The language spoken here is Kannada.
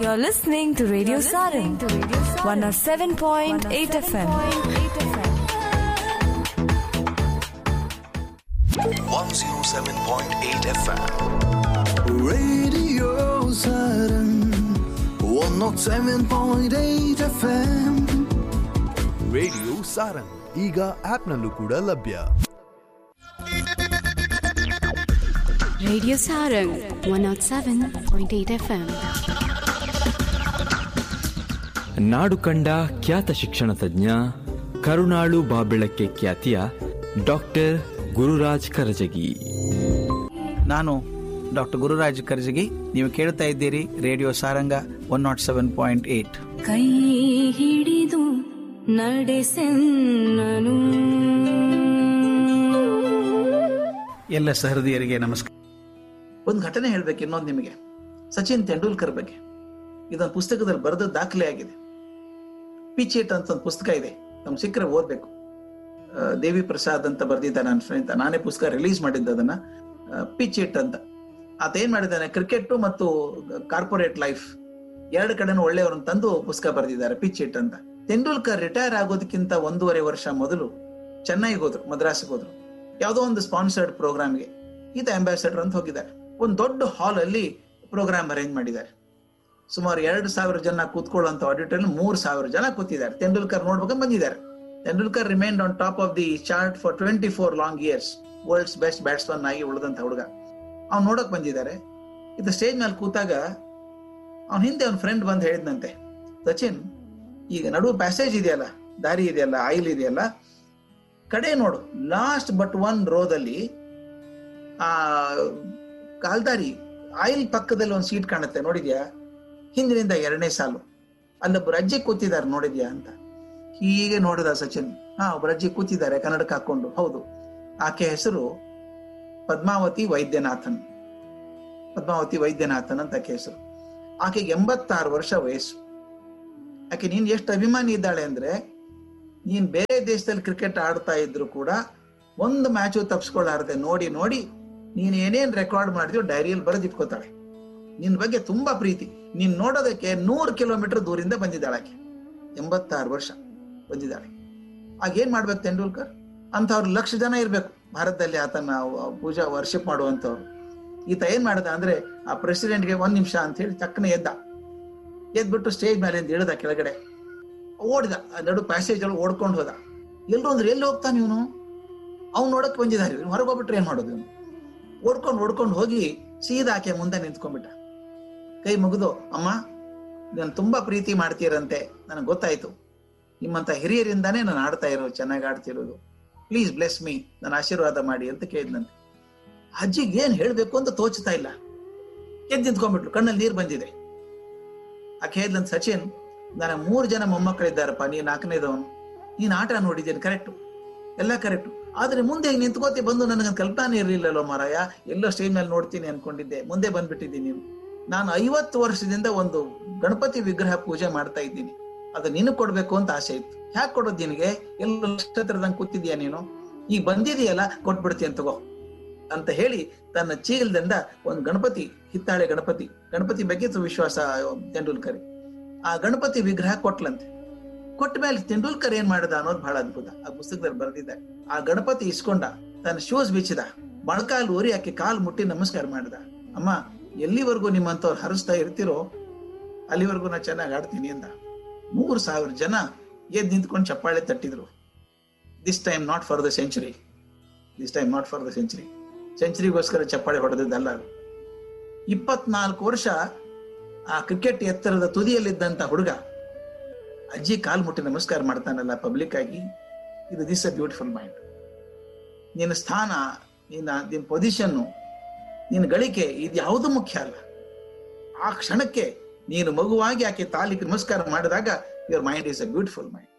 You're listening to Radio Sarang, 107.8 FM. 107.8 FM. Radio Saturn 107.8 FM radio Sarang ಈಗ ಆಪ್ನಲ್ಲೂ ಕೂಡ ಲಭ್ಯ Radio Sarang 107.8 FM. ನಾಡು ಕಂಡ ಖ್ಯಾತ ಶಿಕ್ಷಣ ತಜ್ಞ ಕರುಣಾಳು ಬಾಬೆಳಕ್ಕೆ ಖ್ಯಾತಿಯ ಡಾಕ್ಟರ್ ಗುರುರಾಜ್ ಕರಜಗಿ ನಾನು ಡಾಕ್ಟರ್ ಗುರುರಾಜ್ ಕರ್ಜಗಿ ನೀವು ಕೇಳ್ತಾ ಇದ್ದೀರಿ radio Saranga one not seven point eight ಕೈ ಹಿಡಿದು ನಡೆಸೆನ್ನನು ಎಲ್ಲ ಸಹೃದಯರಿಗೆ ನಮಸ್ಕಾರ ಒಂದು ಘಟನೆ ಹೇಳ್ಬೇಕು ಇನ್ನೊಂದು ನಿಮಗೆ ಸಚಿನ್ ತೆಂಡೂಲ್ಕರ್ ಬಗ್ಗೆ ಇದೊಂದು ಪುಸ್ತಕದಲ್ಲಿ ಬರೆದ ದಾಖಲೆ ಆಗಿದೆ ಪಿಚೇಟ್ ಅಂತ ಒಂದು ಪುಸ್ತಕ ಇದೆ ನಮ್ ಸಿಕ್ಕರೆ ಓದ್ಬೇಕು ಆ, ದೇವಿ ಪ್ರಸಾದ್ ಅಂತ ಬರ್ದಿದ್ದ ನನ್ನ ಫ್ರೆಂಡ್ ನಾನೇ ಪುಸ್ತಕ ರಿಲೀಸ್ ಮಾಡಿದ್ದ ಅದನ್ನ ಪಿಚೇಟ್ ಅಂತ ಆತ ಏನ್ ಮಾಡಿದ್ದಾನೆ ಕ್ರಿಕೆಟ್ ಮತ್ತು ಕಾರ್ಪೊರೇಟ್ ಲೈಫ್ ಎರಡು ಕಡೆನೂ ಒಳ್ಳೆಯವ್ರನ್ನ ತಂದು ಪುಸ್ತಕ ಬರೆದಿದ್ದಾರೆ ಪಿಚೇಟ್ ಅಂತ ತೆಂಡೂಲ್ಕರ್ ರಿಟೈರ್ ಆಗೋದಕ್ಕಿಂತ ಒಂದೂವರೆ ವರ್ಷ ಮೊದಲು ಚೆನ್ನೈಗೆ ಹೋದ್ರು ಮದ್ರಾಸ್ಗೆ ಹೋದ್ರು ಯಾವುದೋ ಒಂದು ಸ್ಪಾನ್ಸರ್ಡ್ ಪ್ರೋಗ್ರಾಮ್ಗೆ ಈತ ಅಂಬಾಸಿಡರ್ ಅಂತ ಹೋಗಿದ್ದಾರೆ ಒಂದು ದೊಡ್ಡ ಹಾಲ್ ಅಲ್ಲಿ ಪ್ರೋಗ್ರಾಮ್ ಅರೇಂಜ್ ಮಾಡಿದ್ದಾರೆ ಸುಮಾರು ಎರಡು ಸಾವಿರ ಜನ ಕೂತ್ಕೊಳ್ಳುವಂತ ಆಡಿಟೋರಿಯಂ ಮೂರು ಸಾವಿರ ಜನ ಕೂತಿದ್ದಾರೆ ತೆಂಡೂಲ್ಕರ್ ನೋಡ್ಬೇಕು ಬಂದಿದ್ದಾರೆ Tendulkar remained on top of the chart for twenty four long years world's best batsman ಆಗಿ ಉಳಿದಂತ ಹುಡುಗ ಅವ್ನು ನೋಡಕ್ ಬಂದಿದ್ದಾರೆ ಇದು ಸ್ಟೇಜ್ ಮೇಲೆ ಕೂತಾಗ ಅವ್ನ ಹಿಂದೆ ಅವ್ನ ಫ್ರೆಂಡ್ ಬಂದು ಹೇಳಿದ್ನಂತೆ ಸಚಿನ್ ಈಗ ನಡುವೆ ಪ್ಯಾಸೇಜ್ ಇದೆಯಲ್ಲ ದಾರಿ ಇದೆಯಲ್ಲ ಆಯಿಲ್ ಇದೆಯಲ್ಲ ಕಡೆ ನೋಡು ಲಾಸ್ಟ್ ಬಟ್ ಒನ್ ರೋದಲ್ಲಿ ಆ ಕಾಲ್ದಾರಿ ಆಯಿಲ್ ಪಕ್ಕದಲ್ಲಿ ಒಂದು ಸೀಟ್ ಕಾಣುತ್ತೆ ನೋಡಿದ್ಯಾ ಹಿಂದಿನಿಂದ ಎರಡನೇ ಸಾಲು ಅಲ್ಲೊಬ್ಬರು ಅಜ್ಜಿ ಕೂತಿದ್ದಾರೆ ನೋಡಿದ್ಯಾ ಅಂತ ಹೀಗೆ ನೋಡಿದ ಸಚಿನ್ ಹಾ ಒಬ್ಬರು ಅಜ್ಜಿ ಕೂತಿದ್ದಾರೆ ಕನ್ನಡಕ್ಕೆ ಹಾಕೊಂಡು ಹೌದು ಆಕೆ ಹೆಸರು ಪದ್ಮಾವತಿ ವೈದ್ಯನಾಥನ್ ಪದ್ಮಾವತಿ ವೈದ್ಯನಾಥನ್ ಅಂತ ಆಕೆ ಹೆಸರು ಆಕೆಗೆ ಎಂಬತ್ತಾರು ವರ್ಷ ವಯಸ್ಸು ಆಕೆ ನೀನ್ ಎಷ್ಟು ಅಭಿಮಾನಿ ಇದ್ದಾಳೆ ಅಂದ್ರೆ ನೀನ್ ಬೇರೆ ದೇಶದಲ್ಲಿ ಕ್ರಿಕೆಟ್ ಆಡ್ತಾ ಇದ್ರು ಕೂಡ ಒಂದು ಮ್ಯಾಚು ತಪ್ಪಿಸ್ಕೊಳ್ಳಾರದೆ ನೋಡಿ ನೋಡಿ ನೀನ್ ಏನೇನ್ ರೆಕಾರ್ಡ್ ಮಾಡಿದ್ಯೋ ಡೈರಿಯಲ್ಲಿ ಬರೆದಿಟ್ಕೋತಾಳೆ ನಿನ್ ಬಗ್ಗೆ ತುಂಬಾ ಪ್ರೀತಿ ನೀನ್ ನೋಡೋದಕ್ಕೆ ನೂರು ಕಿಲೋಮೀಟರ್ ದೂರಿಂದ ಬಂದಿದ್ದಾಳೆ ಆಕೆ ಎಂಬತ್ತಾರು ವರ್ಷ ಬಂದಿದ್ದಾಳೆ ಆಗ ಏನ್ ಮಾಡ್ಬೇಕು ತೆಂಡೂಲ್ಕರ್ ಅಂತವ್ರು ಲಕ್ಷ ಜನ ಇರ್ಬೇಕು ಭಾರತದಲ್ಲಿ ಆತನ ಪೂಜಾ ವರ್ಷಿಪ್ ಮಾಡುವಂತವ್ರು ಈತ ಏನ್ ಮಾಡ್ದ ಅಂದ್ರೆ ಆ ಪ್ರೆಸಿಡೆಂಟ್ಗೆ ಒಂದ್ ನಿಮಿಷ ಅಂತ ಹೇಳಿ ತಕ್ಕನೆ ಎದ್ದ ಎದ್ಬಿಟ್ಟು ಸ್ಟೇಜ್ ಮೇಲೆ ಇಳಿದ ಕೆಳಗಡೆ ಓಡಿದ ಆ ನಡು ಪ್ಯಾಸೇಜ್ ಒಳಗೆ ಓಡ್ಕೊಂಡು ಹೋದ ಎಲ್ರು ಅಂದ್ರೆ ಎಲ್ಲಿ ಹೋಗ್ತಾನೆ ಇವನು ಅವ್ನು ನೋಡಕ್ ಬಂದಿದ್ದಾರೆ ಇವ್ನು ಹೊರಗೆ ಹೋಗ್ಬಿಟ್ರೆ ಏನ್ ಮಾಡೋದು ಇವನು ಓಡ್ಕೊಂಡು ಓಡ್ಕೊಂಡು ಹೋಗಿ ಸೀದಾ ಆಕೆ ಮುಂದೆ ನಿಂತ್ಕೊಂಡ್ಬಿಟ್ಟ ಕೈ ಮುಗಿದು ಅಮ್ಮ ನಾನು ತುಂಬಾ ಪ್ರೀತಿ ಮಾಡ್ತೀರಂತೆ ನನಗೆ ಗೊತ್ತಾಯ್ತು ನಿಮ್ಮಂತ ಹಿರಿಯರಿಂದಾನೇ ನಾನು ಆಡ್ತಾ ಇರೋದು ಚೆನ್ನಾಗಿ ಆಡ್ತಿರೋದು ಪ್ಲೀಸ್ ಬ್ಲೆಸ್ ಮೀ ನನ್ನ ಆಶೀರ್ವಾದ ಮಾಡಿ ಅಂತ ಕೇಳಿದ್ನಂತೆ ಅಜ್ಜಿಗೆ ಏನ್ ಹೇಳ್ಬೇಕು ಅಂತ ತೋಚ್ತಾ ಇಲ್ಲ ಎದ್ದು ನಿಂತ್ಕೊಂಡ್ಬಿಟ್ಲು ಕಣ್ಣಲ್ಲಿ ನೀರು ಬಂದಿದೆ ಆಕೆ ಹೇಳಿದ್ಲಂತ ಸಚಿನ್ ನನಗೆ ಮೂರು ಜನ ಮೊಮ್ಮಕ್ಕಳಿದ್ದಾರಪ್ಪ ನೀನ್ ನಾಲ್ಕನೇದವನು ನೀನ್ ಆಟ ನೋಡಿದ್ದೀನಿ ಕರೆಕ್ಟು ಎಲ್ಲ ಕರೆಕ್ಟು ಆದ್ರೆ ಮುಂದೆ ಹಿಂಗ್ ನಿಂತ್ಕೋತಿ ಬಂದು ನನಗೆ ಕಲ್ಪನೆ ಇರಲಿಲ್ಲಲ್ಲೋ ಮಾರಾಯ ಎಲ್ಲೋ ಸ್ಟೇಜ್ ಮೇಲೆ ನೋಡ್ತೀನಿ ಅನ್ಕೊಂಡಿದ್ದೆ ಮುಂದೆ ಬಂದ್ಬಿಟ್ಟಿದ್ದೀನಿ ನೀನು ನಾನು ಐವತ್ತು ವರ್ಷದಿಂದ ಒಂದು ಗಣಪತಿ ವಿಗ್ರಹ ಪೂಜೆ ಮಾಡ್ತಾ ಇದ್ದೀನಿ ಅದು ನಿನಗ್ ಕೊಡ್ಬೇಕು ಅಂತ ಆಸೆ ಇತ್ತು ಯಾಕೆ ಕೊಡೋದು ನಿನಗೆ ಎಲ್ಲ ನಕ್ಷತ್ರದಂಗ್ ಕೂತಿದ್ಯಾ ನೀನು ಈಗ ಬಂದಿದೆಯಲ್ಲ ಕೊಟ್ಬಿಡ್ತೀನಿ ತಗೋ ಅಂತ ಹೇಳಿ ತನ್ನ ಚೀಲದಿಂದ ಒಂದು ಗಣಪತಿ ಹಿತ್ತಾಳೆ ಗಣಪತಿ ಗಣಪತಿ ಬಗ್ಗೆ ತು- ವಿಶ್ವಾಸ ತೆಂಡೂಲ್ಕರ್ ಆ ಗಣಪತಿ ವಿಗ್ರಹ ಕೊಟ್ಲಂತೆ ಕೊಟ್ಟ ಮೇಲೆ ತೆಂಡೂಲ್ಕರ್ ಏನ್ ಮಾಡಿದ ಅನ್ನೋದು ಬಹಳ ಅದ್ಭುತ ಆ ಪುಸ್ತಕದಲ್ಲಿ ಬರೆದಿದ್ದಾರೆ ಆ ಗಣಪತಿ ಇಸ್ಕೊಂಡ ತನ್ನ ಶೂಸ್ ಬಿಚ್ಚಿದ ಮೊಣಕಾಲು ಊರಿ ಆಕೆ ಕಾಲು ಮುಟ್ಟಿ ನಮಸ್ಕಾರ ಮಾಡಿದ ಅಮ್ಮ ಎಲ್ಲಿವರೆಗೂ ನಿಮ್ಮಂತವ್ರು ಹರಿಸ್ತಾ ಇರ್ತಿರೋ ಅಲ್ಲಿವರೆಗೂ ನಾ ಚೆನ್ನಾಗಿ ಆಡ್ತೀನಿ ಅಂದ ಮೂರು ಸಾವಿರ ಜನ ಎದ್ದು ನಿಂತ್ಕೊಂಡು ಚಪ್ಪಾಳೆ ತಟ್ಟಿದ್ರು this time not for the century this time not for the century ಸೆಂಚುರಿಗೋಸ್ಕರ ಚಪ್ಪಾಳೆ ಹೊಡೆದದ್ದಲ್ಲ ಅದು. ಇಪ್ಪತ್ನಾಲ್ಕು ವರ್ಷ ಆ ಕ್ರಿಕೆಟ್ ಎತ್ತರದ ತುದಿಯಲ್ಲಿದ್ದಂತ ಹುಡುಗ ಅಜ್ಜಿ ಕಾಲ್ ಮುಟ್ಟಿ ನಮಸ್ಕಾರ ಮಾಡ್ತಾನಲ್ಲ ಪಬ್ಲಿಕ್ ಆಗಿ ಇದು ದಿಸ್ ಅ ಬ್ಯೂಟಿಫುಲ್ ಮೈಂಡ್ ನಿನ್ನ ಸ್ಥಾನ ನಿನ್ನ ನಿನ್ನ ಪೊಸಿಷನ್ನು ನಿನ್ನ ಗಳಿಕೆ ಇದು ಯಾವುದು ಮುಖ್ಯ ಅಲ್ಲ ಆ ಕ್ಷಣಕ್ಕೆ ನೀನು ಮಗುವಾಗಿ ಆಕೆ ತಾಲಿಗೆ ನಮಸ್ಕಾರ ಮಾಡಿದಾಗ your mind is a beautiful mind